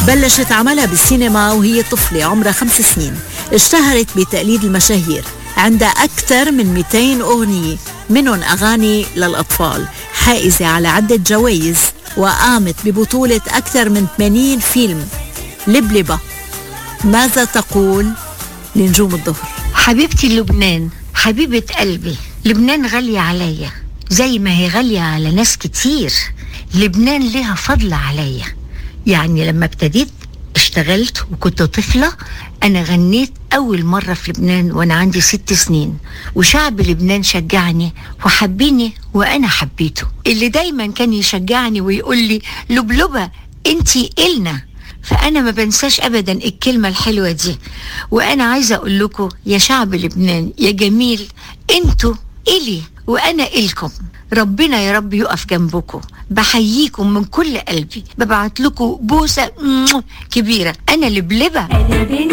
بلشت عملها بالسينما وهي طفلة عمرها خمس سنين اشتهرت بتقليد المشاهير عندها أكثر من 200 أغنية منهم أغاني للأطفال حائزة على عدة جوائز وقامت ببطولة أكثر من 80 فيلم لبلبة ماذا تقول لنجوم الظهر حبيبتي لبنان حبيبة قلبي لبنان غالية عليا زي ما هي غالية على ناس كتير لبنان لها فضل عليا يعني لما ابتديت اشتغلت وكنت طفلة أنا غنيت أول مرة في لبنان وأنا عندي ست سنين وشعب لبنان شجعني وحبيني وأنا حبيته اللي دايما كان يشجعني ويقول لي لبلبة انتي إلنا فأنا ما بنساش أبدا الكلمة الحلوة دي وأنا عايزة أقول لكم يا شعب لبنان يا جميل انتوا إلي وأنا إلكم ربنا يا رب يقف جنبكم بحييكم من كل قلبي ببعت لكم بوسة كبيرة أنا لبلبة أنا بنت